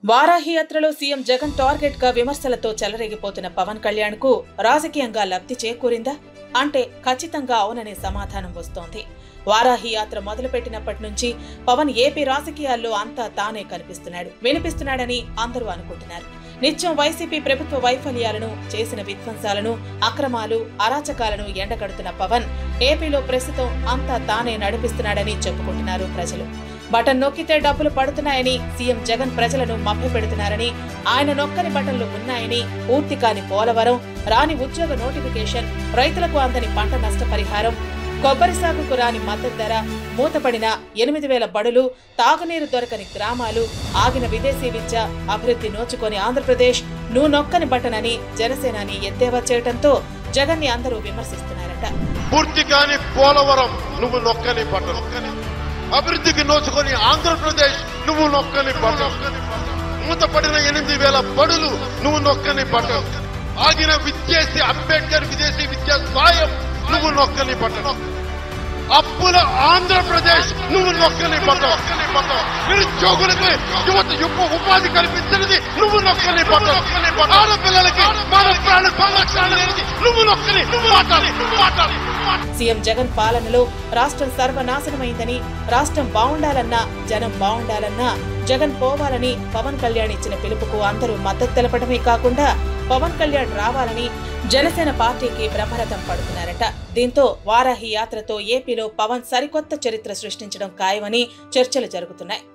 వారాహి యాత్రలో CM Jagan target గా విమర్శలతో చెలరేగిపోతున్న పవన్ కళ్యాణ్ కు రాజకీయంగా లబ్ధి చేకూరిందా అంటే ఖచ్చితంగా అవుననే సమాధానం వస్తోంది వారాహి యాత్ర మొదలుపెట్టినప్పటి నుంచి పవన్ ఏపీ రాజకీయాల్లో అంతా తానే కనిపిస్తున్నాడు వినిపిస్తున్నాడని అందరూ అనుకుంటున్నారు నిత్యం వైసీపీ ప్రభుత్వ వైఫల్యాలను చేసిన విధ్వంసాలను అక్రమాలు అరాచకాలను ఎండగడుతున్న పవన్ ఏపీలో ప్రస్తుతం అంతా తానే నడిపిస్తున్నాడని చెప్పుకుంటున్నారు ప్రజలు బటన్ నొక్కితే డబ్బులు పడుతున్నాయని సీఎం జగన్ ప్రజలను మభ్యపెడుతున్నారని ఆయన నొక్కని బటన్లు ఉన్నాయని పూర్తి కాని పోలవరం రాని ఉద్యోగ నోటిఫికేషన్ రైతులకు అందని పంట నష్టపరిహారం కొబ్బరి సాగుకు రాని మద్దతు ధర మూతపడిన ఎనిమిది వేల బడులు తాగునీరు దొరకని గ్రామాలు ఆగిన విదేశీ విద్య అభివృద్ధి నోచుకొని ఆంధ్రప్రదేశ్ నువ్వు నొక్కని బటన్ అని జనసేనాని ఎద్దేవా చేయడంతో జగన్ ని అందరూ విమర్శిస్తున్నారట పూర్తి కాని పోలవరం నువ్వు నొక్కని పట్ట అభివృద్ధికి నోచుకొని ఆంధ్రప్రదేశ్ నువ్వు నొక్కని పట్ట మూతపడిన ఎనిమిది వేల బడులు నువ్వు నొక్కని పట్ట ఆగిన విద్యేసి అంబేద్కర్ విదేశీ విద్యా సాయం నువ్వు నొక్కని పట్ట అప్పుల ఆంధ్రప్రదేశ్ నువ్వు నొక్కని పట్ట నిరుద్యోగులకు యువత యువ ఉపాధి కల్పించినది నువ్వు నొక్కని పట్ట ఆడపిల్లలకి మన ప్రాణ సంరక్షణ అనేది నువ్వు నొక్కని నువ్వు మాట్లాడి నువ్వు మాట్లాడి సీఎం జగన్ పాలనలో రాష్ట్రం సర్వనాశనమైందని రాష్ట్రం బాగుండాలన్నా జనం బాగుండాలన్నా జగన్ పోవాలని పవన్ కళ్యాణ్ ఇచ్చిన పిలుపుకు అందరూ మద్దతు తెలపడమే కాకుండా పవన్ కళ్యాణ్ రావాలని జనసేన పార్టీకి బ్రహ్మరథం పడుతున్నారట దీంతో వారాహి యాత్రతో ఏపీలో పవన్ సరికొత్త చరిత్ర సృష్టించడం ఖాయమని చర్చలు జరుగుతున్నాయి